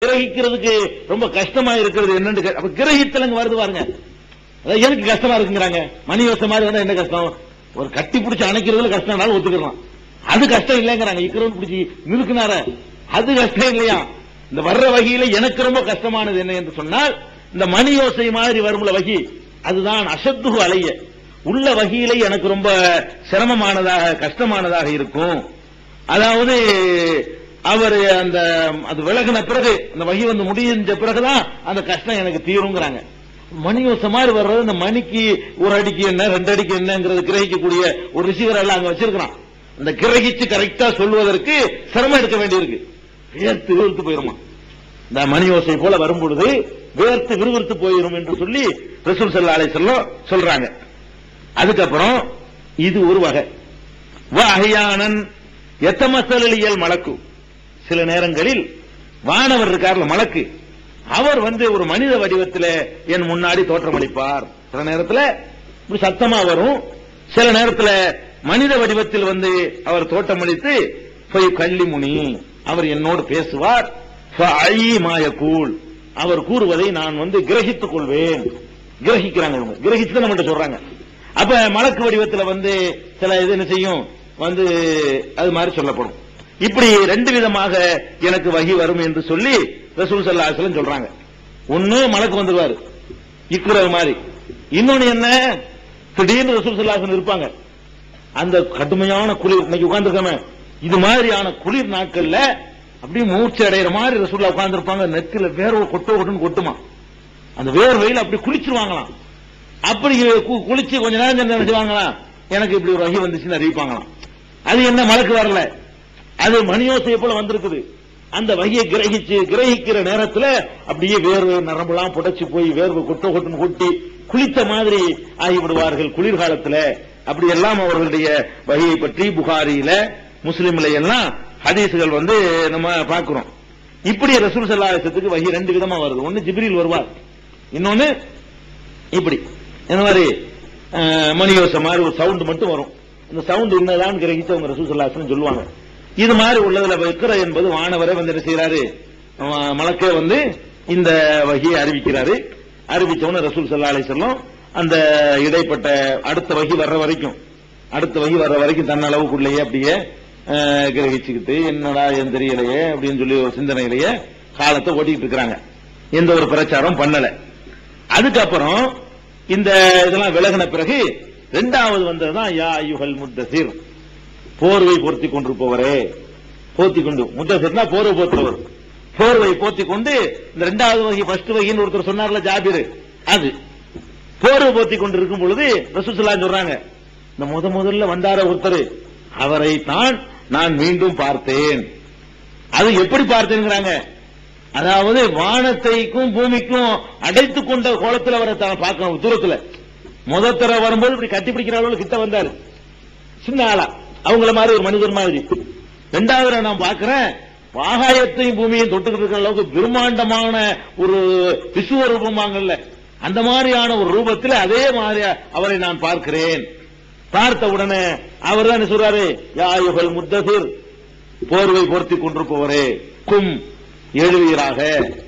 கிரகிக்கிறதுக்கு ரொம்ப கஷ்டமா இருக்கிறது என்னன்னு கே- அப்ப கிரகித்தலங்க வருது பாருங்க அதான் எனக்கு கஷ்டமா இருக்குங்கிறாங்க மணி யோசனை மாதிரி வந்தா என்ன கஷ்டம் ஒரு கட்டி பிடிச்சி அணைக்கிறதுல கஷ்டம்னாலும் ஒத்துக்கலாம் அது கஷ்டம் இல்லைங்கிறாங்க இக்கிறவன் பிடிச்சி நிறுத்தினார அது கஷ்டம் இல்லையா இந்த வர்ற வகையில எனக்கு ரொம்ப கஷ்டமானது என்ன என்று சொன்னால் இந்த மணி யோசை மாதிரி வரும்ல வகி அதுதான் அசத்துகு அலைய உள்ள வகையில எனக்கு ரொம்ப சிரமமானதாக கஷ்டமானதாக இருக்கும் அதாவது அவர் அந்த அது விலகின பிறகு அந்த வகி வந்து முடிஞ்ச பிறகுதான் அந்த கஷ்டம் எனக்கு தீருங்கிறாங்க மணி யோசை மாதிரி வர்றது இந்த மணிக்கு ஒரு அடிக்கு என்ன ரெண்டு அடிக்கு என்னங்கிறது கிரகிக்கக்கூடிய ஒரு ரிசீவர் எல்லாம் அங்க வச்சிருக்கிறான் அந்த கிரகிச்சு கரெக்டா சொல்வதற்கு சிரமம் எடுக்க வேண்டியிருக்கு வேர்த்து விறுவிறுத்து போயிருமா இந்த மணி யோசை போல வரும் பொழுது வேர்த்து விறுவிறுத்து போயிரும் என்று சொல்லி ரசூல் ஸல்லல்லாஹு அலைஹி வஸல்லம் சொல்றாங்க அதுக்கப்புறம் இது ஒரு வகை வஹயானன் எத்தமசலியல் மலக்கு சில நேரங்களில் வானவர் இருக்கார்ல மலக்கு அவர் வந்து ஒரு மனித வடிவத்தில் என் முன்னாடி தோற்றமளிப்பார் சில நேரத்தில் இப்படி சத்தமா வரும் சில நேரத்தில் மனித வடிவத்தில் வந்து அவர் தோற்றமளித்து போய் கள்ளி முனி அவர் என்னோடு பேசுவார் மாயக்கூல் அவர் கூறுவதை நான் வந்து கிரகித்துக் கொள்வேன் கிரகிக்கிறாங்க இவங்க கிரகிச்சு நம்மகிட்ட சொல்றாங்க அப்ப மலக்கு வடிவத்தில் வந்து சில இது என்ன செய்யும் வந்து அது மாதிரி சொல்லப்படும் இப்படி ரெண்டு விதமாக எனக்கு வகி வரும் என்று சொல்லி ரசூல் ஸல்லல்லாஹு அலைஹி வஸல்லம் சொல்றாங்க ஒண்ணு மலக்கு வந்துருவாரு இக்குறது மாதிரி இன்னொன்னு என்ன திடீர்னு ரசூல் ஸல்லல்லாஹு அலைஹி வஸல்லம் இருப்பாங்க அந்த கடுமையான குளிர் இன்னைக்கு உட்கார்ந்துருக்காம இது மாதிரியான குளிர் நாட்கள்ல அப்படியே மூச்சு அடையிற மாதிரி ரசூல்லா உட்கார்ந்துருப்பாங்க நெத்தில வேர்வை கொட்டோ கொட்டுன்னு கொட்டுமா அந்த வேர்வையில் அப்படி குளிச்சிருவாங்களாம் அப்படி கு- குளிச்சு கொஞ்ச நேரம் சென்று நினைச்சுவாங்களாம் எனக்கு இப்படி ஒரு வகை வந்துச்சுன்னு அறிவிப்பாங்களாம் அது என்ன மலக்கு வரல அது மணியோசையை போல வந்திருக்குது அந்த வகையை கிரகிச்சு கிரகிக்கிற நேரத்துல அப்படியே வேர்வை நரம்பெல்லாம் புடைச்சு போய் வேர்வை கொட்ட கொட்டுன்னு கொட்டி குளித்த மாதிரி ஆகிவிடுவார்கள் குளிர்காலத்துல அப்படி எல்லாம் அவர்களுடைய வகையை பற்றி புகாரியில முஸ்லிம்ல எல்லாம் ஹதீசுகள் வந்து நம்ம பார்க்கிறோம் இப்படி ரசூல் சல்லாசத்துக்கு வகை ரெண்டு விதமா வருது ஒன்னு ஜிப்ரீல் வருவார் இன்னொன்னு இப்படி இந்த மாதிரி அஹ், மணியோசை மாதிரி ஒரு சவுண்ட் மட்டும் வரும் இந்த சவுண்ட் என்னதான் கிரகிச்சு அவங்க ரசூல் சல்லாசன் சொல்லுவாங்க இது மாதிரி உள்ளதுல வைக்கிற என்பது வானவரை வந்து என்ன செய்யறாரு அஹ், மலக்கே வந்து இந்த வகையை அறிவிக்கிறாரு அறிவிச்சவன ரசூல் சல்லா அலி அந்த இடைப்பட்ட அடுத்த வகி வர்ற வரைக்கும் அடுத்த வகி வர்ற வரைக்கும் தன்னளவுக்குள்ளேயே அப்படியே அஹ், கிரகிச்சுக்கிட்டு என்னடா என் தெரியலையே அப்படின்னு சொல்லி ஒரு சிந்தனையிலேயே காலத்தை ஓட்டிட்டு இருக்கிறாங்க எந்த ஒரு பிரச்சாரம் பண்ணல அதுக்கப்புறம் இந்த இதெல்லாம் விலகின பிறகு இரண்டாவது வந்ததுதான் யா ஐயுகல் முத்தசிர் போர்வை பொருத்தி கொண்டிருப்பவரே போத்தி கொண்டு முத்தசிர்னா போர்வை போத்துறவர் போர்வை போத்தி கொண்டு இந்த இரண்டாவது வகை ஃபர்ஸ்ட் வகைன்னு ஒருத்தர் சொன்னார்ல ஜாபிர் அது போர்வை போத்தி கொண்டு இருக்கும் பொழுது ரசூசுல்லா சொல்றாங்க இந்த முத முதல்ல வந்தார ஒருத்தர் அவரை தான் நான் மீண்டும் பார்த்தேன் அது எப்படி பார்த்தேங்கிறாங்க அதாவது வானத்தைக்கும் பூமிக்கும் அடைத்துக் கொண்ட கோலத்தில் அவரை தான் பார்க்கணும் தூரத்துல முத தர வரும்போது இப்படி கட்டி பிடிக்கிற அளவுக்கு கிட்ட வந்தாரு சின்ன ஆளா அவங்கள மாதிரி ஒரு மனிதர் மாதிரி ரெண்டாவது தடவை நான் பார்க்கிறேன் ஆகாயத்தையும் பூமியையும் தொட்டுக்கிட்டு இருக்கிற அளவுக்கு பிரம்மாண்டமான ஒரு விஸ்வரூபமாங்கல்ல அந்த மாதிரியான ஒரு ரூபத்தில் அதே மாதிரி அவரை நான் பார்க்கிறேன் பார்த்த உடனே அவர் தான் சொல்றாரு யாயுகள் முத்தசிர் போர்வை பொருத்திக் கொண்டிருப்பவரே கும் எழுவீராக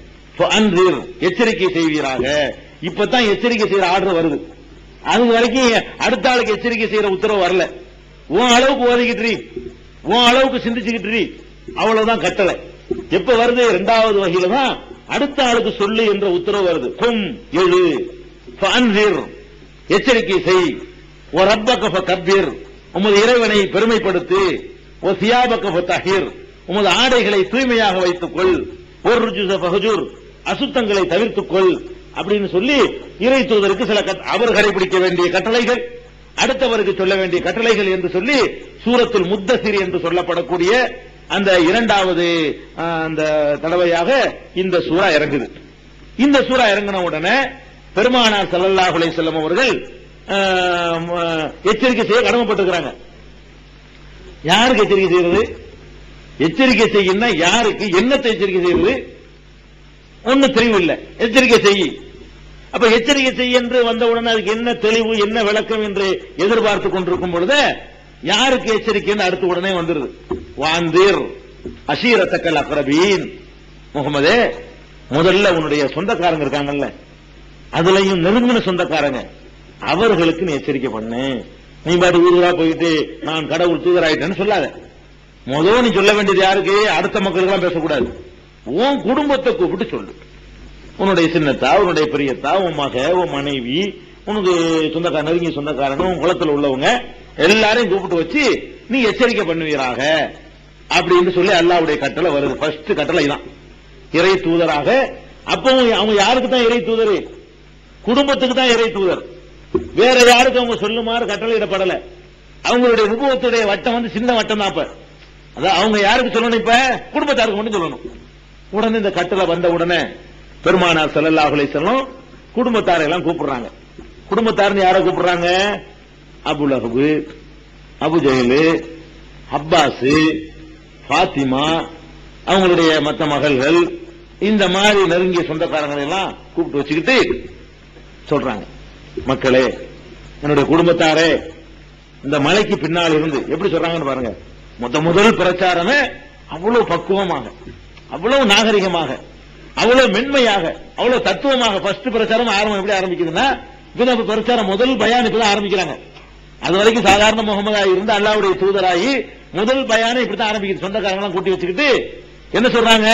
அன்றிர் எச்சரிக்கை செய்வீராக இப்பதான் எச்சரிக்கை செய்யற ஆர்டர் வருது அது வரைக்கும் அடுத்த ஆளுக்கு எச்சரிக்கை செய்யற உத்தரவு வரல உன் அளவுக்கு ஓதிக்கிட்டு உன் அளவுக்கு சிந்திச்சுக்கிட்டு அவ்வளவுதான் கட்டளை எப்ப வருது இரண்டாவது வகையில தான் அடுத்த ஆளுக்கு சொல்லு என்ற உத்தரவு வருது கும் எழு அன்றிர் எச்சரிக்கை செய் ஓ ரப்பக கப்பீர் உமது இறைவனை பெருமைப்படுத்து ஓ சியாபக தஹீர் உமது ஆடைகளை தூய்மையாக வைத்துக் கொள் ஒரு ருஜுச பகஜூர் அசுத்தங்களை தவிர்த்துக் கொள் அப்படின்னு சொல்லி இறை தூதருக்கு சில கட்- அவர் கடைபிடிக்க வேண்டிய கட்டளைகள் அடுத்தவருக்கு சொல்ல வேண்டிய கட்டளைகள் என்று சொல்லி சூரத்துல் முத்தசிர் என்று சொல்லப்படக்கூடிய அந்த இரண்டாவது ஆ, அந்த தடவையாக இந்த சூறா இறங்குது இந்த சூறா இறங்கின உடனே பெருமானார் ஸல்லல்லாஹு அலைஹி வஸல்லம் அவர்கள் ஆ, ம- எச்சரிக்கை செய்ய கடமைப்பட்டிருக்கிறாங்க யாருக்கு எச்சரிக்கை செய்யறது எச்சரிக்கை செய்யணும்னா யாருக்கு என்னத்தை எச்சரிக்கை செய்யறது ஒன்னும் தெளிவு இல்ல எச்சரிக்கை செய் அப்ப எச்சரிக்கை செய் என்று வந்தவுடனே அதுக்கு என்ன தெளிவு என்ன விளக்கம் என்று எதிர்பார்த்து கொண்டிருக்கும் பொழுது யாருக்கு எச்சரிக்கைன்னு அடுத்த உடனே வந்துருது வாந்தீர் அஷீரத்தக்கல் அக்ரபீன் முகமதே முதல்ல உன்னுடைய சொந்தக்காரங்க இருக்காங்கல்ல அதுலயும் நெருங்கின சொந்தக்காரங்க அவர்களுக்கு நீ எச்சரிக்கை பண்ணு நீ பாட்டு ஊருவா போயிட்டு நான் கடவுள் தூதராயிட்டேன்னு சொல்லாத முதல் நீ சொல்ல வேண்டியது யாருக்கு அடுத்த மக்களுக்கு எல்லாம் பேசக்கூடாது உன் குடும்பத்தை கூப்பிட்டு சொல்லு உன்னுடைய சின்னத்தா உன்னுடைய பெரியத்தா உன் மக உன் மனைவி உனக்கு சொந்தக்கார நெருங்கிய சொந்தக்காரங்க உன் குளத்துல உள்ளவங்க எல்லாரையும் கூப்பிட்டு வச்சு நீ எச்சரிக்கை பண்ணுவீராக அப்படின்னு சொல்லி அல்லாவுடைய கட்டளை வருது ஃபர்ஸ்ட் கட்டளை தான் இறை தூதராக அப்போ அவங்க யாருக்கு தான் இறை தூதர் குடும்பத்துக்கு தான் இறை தூதர் வேற யாருக்கும் அவங்க சொல்லுமாறு கட்டளையிடப்படல அவங்களுடைய உபவத்துடைய வட்டம் வந்து சின்ன வட்டம் தான் அப்ப அதான் அவங்க யாருக்கு சொல்லணும் இப்ப குடும்பத்தாருக்கு மட்டும் சொல்லணும் உடனே இந்த கட்டளை வந்த உடனே பெருமானார் ஸல்லல்லாஹு அலைஹி வஸல்லம் குடும்பத்தாரை எல்லாம் கூப்பிடுறாங்க குடும்பத்தார்னு யாரை கூப்பிடுறாங்க Abu Lahab Abu Jahl Abbas Fatima அவங்களுடைய மற்ற மகள்கள் இந்த மாதிரி நெருங்கிய சொந்தக்காரங்களை எல்லாம் கூப்பிட்டு வச்சுக்கிட்டு சொல்றாங்க மக்களே என்னுடைய குடும்பத்தாரே இந்த மலைக்கு பின்னால் இருந்து எப்படி சொல்றாங்கன்னு பாருங்க முத முதல் பிரச்சாரமே அவ்வளவு பக்குவமாக அவ்வளவு நாகரிகமாக அவ்வளவு மென்மையாக அவ்வளவு தத்துவமாக ஃபர்ஸ்ட் பிரச்சாரம் ஆரம்பம் எப்படி ஆரம்பிக்குதுன்னா இப்பதான் இப்ப பிரச்சாரம் முதல் பயான் இப்பதான் ஆரம்பிக்கிறாங்க அது வரைக்கும் சாதாரண முகமதாய் இருந்து அல்லாவுடைய தூதராகி முதல் பயானம் இப்படித்தான் ஆரம்பிக்குது சொந்தக்காரங்களாம் கூட்டி வச்சுக்கிட்டு என்ன சொல்றாங்க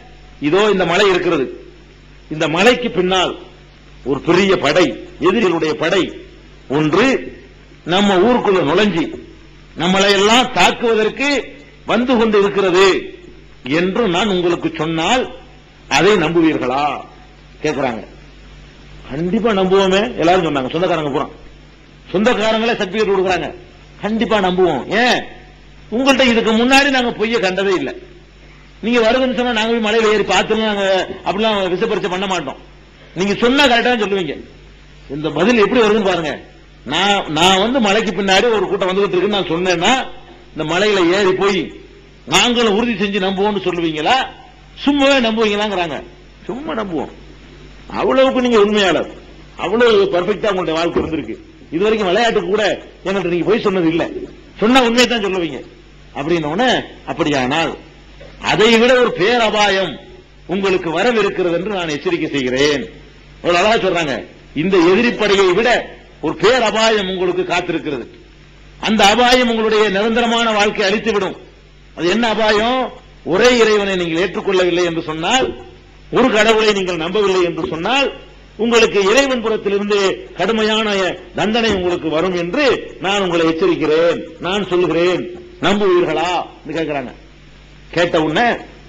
இதோ இந்த மலை இருக்கிறது இந்த மலைக்கு பின்னால் ஒரு பெரிய படை எதிரிகளுடைய படை ஒன்று நம்ம ஊருக்குள்ள நுழைஞ்சி நம்மளை எல்லாம் தாக்குவதற்கு வந்து கொண்டு இருக்கிறது என்று நான் உங்களுக்கு சொன்னால் அதை நம்புவீர்களா கேக்குறாங்க கண்டிப்பா நம்புவோமே எல்லாரும் சொன்னாங்க சொந்தக்காரங்க பூரா சொந்தக்காரங்களே சர்டிபிகேட் கொடுக்குறாங்க கண்டிப்பா நம்புவோம் ஏன் உங்கள்ட்ட இதுக்கு முன்னாடி நாங்க பொய்ய கண்டதே இல்லை நீங்க வருதுன்னு சொன்னா நாங்க போய் மலையில ஏறி பார்த்துலாம் நாங்க அப்படிலாம் விசப்பரிச்சை பண்ண மாட்டோம் நீங்க சொன்னா கரெக்டா சொல்லுவீங்க இந்த பதில் எப்படி வருதுன்னு பாருங்க நான் நான் வந்து மலைக்கு பின்னாடி ஒரு கூட்டம் வந்துகிட்டு இருக்குன்னு நான் சொன்னேன்னா இந்த மலையில ஏறி போய் நாங்களும் உறுதி செஞ்சு நம்புவோம்னு சொல்லுவீங்களா சும்மாவே நம்புவீங்களாங்கிறாங்க சும்மா நம்புவோம் அவ்வளவுக்கு நீங்க உண்மையாளர் அவ்வளவு பர்ஃபெக்டா உங்களுடைய வாழ்க்கை இருந்திருக்கு இது வரைக்கும் விளையாட்டுக்கு கூட எங்கள்கிட்ட நீங்க போய் சொன்னது இல்ல சொன்னா உண்மையை தான் சொல்லுவீங்க அப்படின்னு அப்படியானால் அதை விட ஒரு பேரபாயம் உங்களுக்கு வரவிருக்கிறது என்று நான் எச்சரிக்கை செய்கிறேன் ஒரு அழகா சொல்றாங்க இந்த எதிரிப்படையை விட ஒரு பேரபாயம் உங்களுக்கு காத்திருக்கிறது அந்த அபாயம் உங்களுடைய நிரந்தரமான வாழ்க்கை அழித்துவிடும் அது என்ன அபாயம் ஒரே இறைவனை நீங்கள் ஏற்றுக்கொள்ளவில்லை என்று சொன்னால் ஒரு கடவுளை நீங்கள் நம்பவில்லை என்று சொன்னால் உங்களுக்கு இறைவன் புறத்திலிருந்து கடுமையான தண்டனை உங்களுக்கு வரும் என்று நான் உங்களை எச்சரிக்கிறேன் நான் சொல்லுகிறேன் நம்புவீர்களா என்று கேட்கிறாங்க கேட்ட உடனே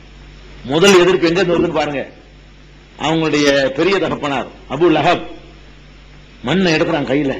முதல் எதிர்ப்பு எங்க இருந்து வருதுன்னு பாருங்க அவங்களுடைய பெரிய தகப்பனார் அபு லஹப் மண்ணை எடுக்கிறான் கையில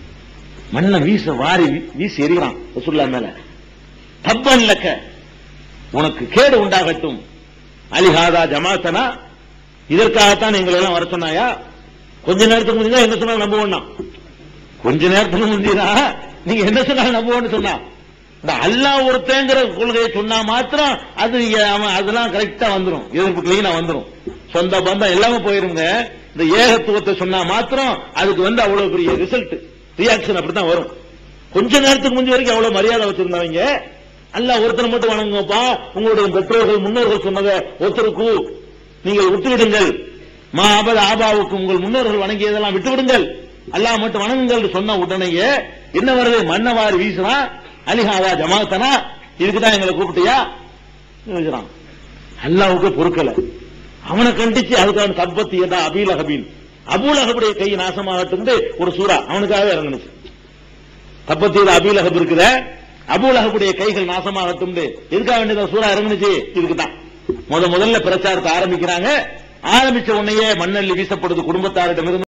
மண்ணை வீச வாரி வீ- வீசி எறிகிறான் ரசூல்லா மேல தப்பன் லக்க உனக்கு கேடு உண்டாகட்டும் அலிஹாதா ஜமாத்தனா இதற்காகத்தான் எங்களை எல்லாம் வர சொன்னாயா கொஞ்ச நேரத்துக்கு முந்தைய என்ன சொன்னாலும் நம்புவோம்னா கொஞ்ச நேரத்துக்கு முந்தினா நீங்க என்ன சொன்னாலும் நம்புவோம்னு சொன்னா இந்த அல்லாஹ் ஒருத்தங்கிற கொள்கையை சொன்னா மாத்திரம் அது இங்க அவன் அதெல்லாம் கரெக்டா வந்துரும் எதிர்ப்பு கிளீனா வந்துரும் சொந்த பந்தம் எல்லாமே போயிருங்க இந்த ஏகத்துவத்தை சொன்னா மாத்திரம் அதுக்கு வந்து அவ்வளவு பெரிய ரிசல்ட் ரியாக்ஷன் அப்படித்தான் வரும் கொஞ்ச நேரத்துக்கு முந்தி வரைக்கும் அவ்வளவு மரியாதை வச்சிருந்தவங்க அல்லாஹ் ஒருத்தனை மட்டும் வணங்குங்கப்பா உங்களுடைய பெற்றோர்கள் முன்னோர்கள் சொன்னதை ஒருத்தருக்கு நீங்கள் விட்டுவிடுங்கள் மா அபத ஆபாவுக்கு உங்கள் முன்னோர்கள் வணங்கியதெல்லாம் விட்டுவிடுங்கள் அல்லாஹ் மட்டும் வணங்குங்கள் என்று சொன்ன உடனேயே என்ன வருது மன்னவாறு வீசுனா அலிஹாவா ஜமாத்தனா இதுக்கு தான் எங்களை கூப்பிட்டியா வீசுறான் அல்லாவுக்கு பொறுக்கல அவனை கண்டிச்சு அதுக்கான தப்பத்தி எதா அபீலஹபின் அபூலகபுடைய கை நாசமாகட்டும் ஒரு சூறா அவனுக்காக இறங்குனுச்சு தப்பத்தி அபீலஹப் இருக்குத அபூலகபுடைய கைகள் நாசமாகட்டும் எதுக்காக வேண்டியது சூறா இறங்குனுச்சு இதுக்கு தான் முத முதல்ல பிரச்சாரத்தை ஆரம்பிக்கிறாங்க ஆரம்பிச்ச உடனேயே மண்ணள்ளி வீசப்படுது குடும்பத்தாரிடமிருந்து